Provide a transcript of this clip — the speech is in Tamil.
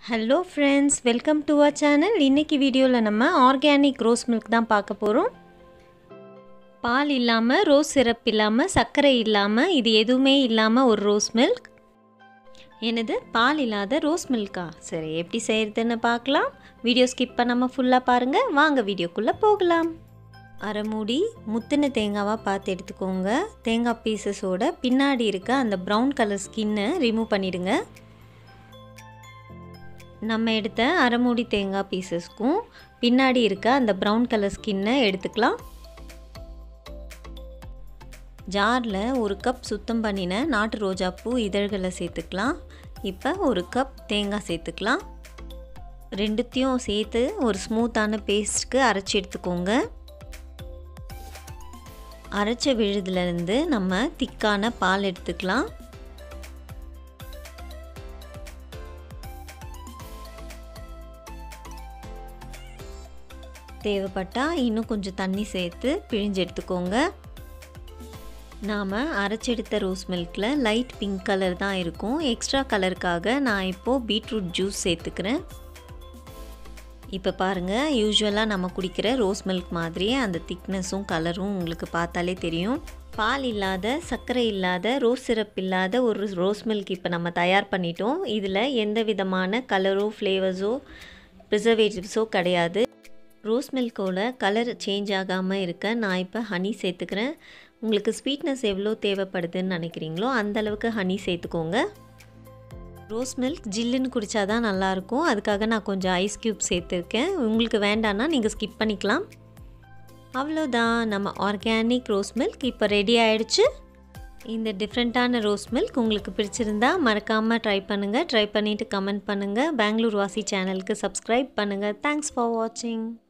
hello friends welcome to our channel இன்றைக்கி வீடியோவில் நம்ம ஆர்கானிக் ரோஸ் மில்க் தான் பார்க்க போகிறோம் பால் இல்லாமல் ரோஸ் சிரப் இல்லாமல் சர்க்கரை இல்லாமல் இது எதுவுமே இல்லாமல் ஒரு ரோஸ் மில்க் என்னது பால் இல்லாத ரோஸ் மில்கா சரி எப்படி செய்கிறதுன்னு பார்க்கலாம் வீடியோ ஸ்கிப் பண்ணாமல் ஃபுல்லாக பாருங்கள் வாங்க வீடியோக்குள்ளே போகலாம் அரை மூடி முத்தின தேங்காவாக பார்த்து எடுத்துக்கோங்க தேங்காய் பீசஸோட பின்னாடி இருக்க அந்த ப்ரௌன் கலர் ஸ்கின்னை ரிமூவ் பண்ணிடுங்க நம்ம எடுத்த அரை மூடி தேங்காய் பீசஸ்க்கும் பின்னாடி இருக்க அந்த ப்ரௌன் கலர் ஸ்கின்னை எடுத்துக்கலாம் ஜாரில் ஒரு கப் சுத்தம் பண்ணின நாட்டு ரோஜாப்பூ இதழ்களை சேர்த்துக்கலாம் இப்போ ஒரு கப் தேங்காய் சேர்த்துக்கலாம் ரெண்டுத்தையும் சேர்த்து ஒரு ஸ்மூத்தான பேஸ்ட்டுக்கு அரைச்சி எடுத்துக்கோங்க அரைச்ச விழுதுலேருந்து நம்ம திக்கான பால் எடுத்துக்கலாம் தேவைப்பட்டால் இன்னும் கொஞ்சம் தண்ணி சேர்த்து பிழிஞ்சு எடுத்துக்கோங்க நாம் அரைச்செடுத்த ரோஸ் மில்கில் லைட் பிங்க் கலர் தான் இருக்கும் எக்ஸ்ட்ரா கலருக்காக நான் இப்போது பீட்ரூட் ஜூஸ் சேர்த்துக்கிறேன் இப்போ பாருங்கள் யூஸ்வலாக நம்ம குடிக்கிற ரோஸ் மில்க் மாதிரியே அந்த திக்னஸும் கலரும் உங்களுக்கு பார்த்தாலே தெரியும் பால் இல்லாத சர்க்கரை இல்லாத ரோஸ் சிரப் இல்லாத ஒரு ரோஸ் மில்க் இப்போ நம்ம தயார் பண்ணிட்டோம் இதில் எந்த விதமான கலரோ ஃப்ளேவர்ஸோ ப்ரிசர்வேட்டிவ்ஸோ கிடையாது ரோஸ் மில்கோட கலர் சேஞ்ச் ஆகாமல் இருக்க நான் இப்போ ஹனி சேர்த்துக்கிறேன் உங்களுக்கு ஸ்வீட்னஸ் எவ்வளோ தேவைப்படுதுன்னு நினைக்கிறீங்களோ அந்தளவுக்கு ஹனி சேர்த்துக்கோங்க ரோஸ் மில்க் ஜில்லுன்னு குடித்தா தான் நல்லாயிருக்கும் அதுக்காக நான் கொஞ்சம் ஐஸ் க்யூப் சேர்த்துருக்கேன் உங்களுக்கு வேண்டான்னா நீங்கள் ஸ்கிப் பண்ணிக்கலாம் அவ்வளோதான் நம்ம ஆர்கானிக் ரோஸ் மில்க் இப்போ ரெடி ஆகிடுச்சு இந்த டிஃப்ரெண்ட்டான ரோஸ் மில்க் உங்களுக்கு பிடிச்சிருந்தா மறக்காமல் ட்ரை பண்ணுங்கள் ட்ரை பண்ணிவிட்டு கமெண்ட் பண்ணுங்கள் பெங்களூர் வாசி சேனலுக்கு சப்ஸ்கிரைப் பண்ணுங்கள் தேங்க்ஸ் ஃபார் வாட்சிங்